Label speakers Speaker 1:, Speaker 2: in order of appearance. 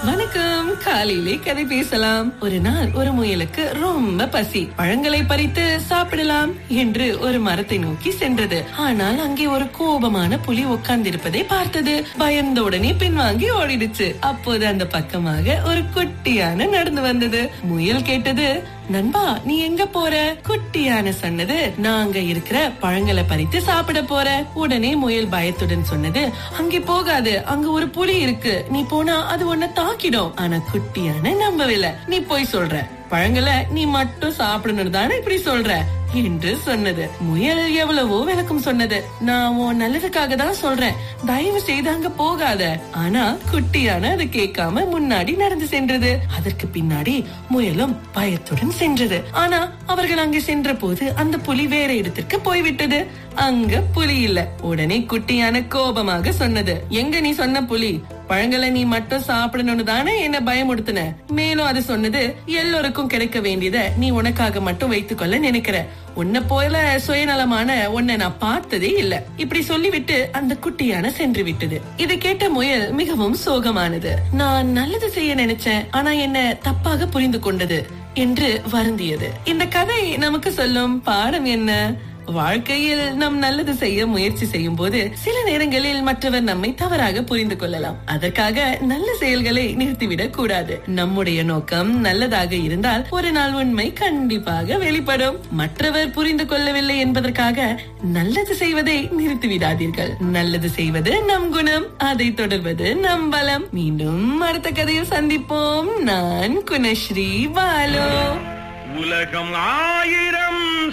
Speaker 1: வணக்கம் காலையிலே கதை பேசலாம் ஒரு நாள் ஒரு முயலுக்கு ரொம்ப பசி பழங்களை பறித்து சாப்பிடலாம் என்று ஒரு மரத்தை நோக்கி சென்றது ஆனால் அங்கே ஒரு கோபமான புலி உட்கார்ந்திருப்பதை பார்த்தது பயந்த உடனே பின்வாங்கி ஓடிடுச்சு அப்போது அந்த பக்கமாக ஒரு குட்டியான நடந்து வந்தது முயல் கேட்டது நண்பா நீ எங்க போற குட்டியான சொன்னது நான் அங்க இருக்கிற பழங்களை பறித்து சாப்பிட போற உடனே முயல் பயத்துடன் சொன்னது அங்கே போகாது அங்க ஒரு புலி இருக்கு நீ போனா அது உன்னை தாக்கிடும் ஆனா குட்டியான நம்பவில்லை நீ போய் சொல்ற பழங்களை நீ மட்டும் சாப்பிடணும் தானே இப்படி சொல்ற என்று சொன்னது முயல் எவ்வளவோ விளக்கம் சொன்னது நான் உன் நல்லதுக்காக தான் சொல்றேன் தயவு செய்து அங்க போகாத ஆனா குட்டியான அது கேட்காம முன்னாடி நடந்து சென்றது அதற்கு பின்னாடி முயலும் பயத்துடன் சென்றது ஆனா அவர்கள் அங்கே சென்ற போது அந்த புலி வேற இடத்திற்கு போய்விட்டது அங்க புலி இல்ல உடனே குட்டியான கோபமாக சொன்னது எங்க நீ சொன்ன புலி பழங்களை நீ மட்டும் சாப்பிடணும்னு தானே என்ன பயமுடுத்தின மேலும் அது சொன்னது எல்லோருக்கும் கிடைக்க வேண்டியத நீ உனக்காக மட்டும் வைத்துக் கொள்ள நினைக்கிற உன்னை போல சுயநலமான உன்னை நான் பார்த்ததே இல்ல இப்படி சொல்லிவிட்டு அந்த குட்டியான சென்று விட்டது இதை கேட்ட முயல் மிகவும் சோகமானது நான் நல்லது செய்ய நினைச்சேன் ஆனா என்ன தப்பாக புரிந்து கொண்டது என்று வருந்தியது இந்த கதை நமக்கு சொல்லும் பாடம் என்ன வாழ்க்கையில் நாம் நல்லது செய்ய முயற்சி செய்யும் போது சில நேரங்களில் மற்றவர் நம்மை தவறாக புரிந்து கொள்ளலாம் அதற்காக நல்ல செயல்களை நிறுத்திவிடக் கூடாது நம்முடைய நோக்கம் நல்லதாக இருந்தால் ஒரு நாள் உண்மை கண்டிப்பாக வெளிப்படும் மற்றவர் புரிந்து கொள்ளவில்லை என்பதற்காக நல்லது செய்வதை நிறுத்திவிடாதீர்கள் நல்லது செய்வது நம் குணம் அதை தொடர்வது நம் பலம் மீண்டும் அடுத்த கதையில் சந்திப்போம் நான் குணஸ்ரீ பாலோ
Speaker 2: உலகம் ஆயிரம்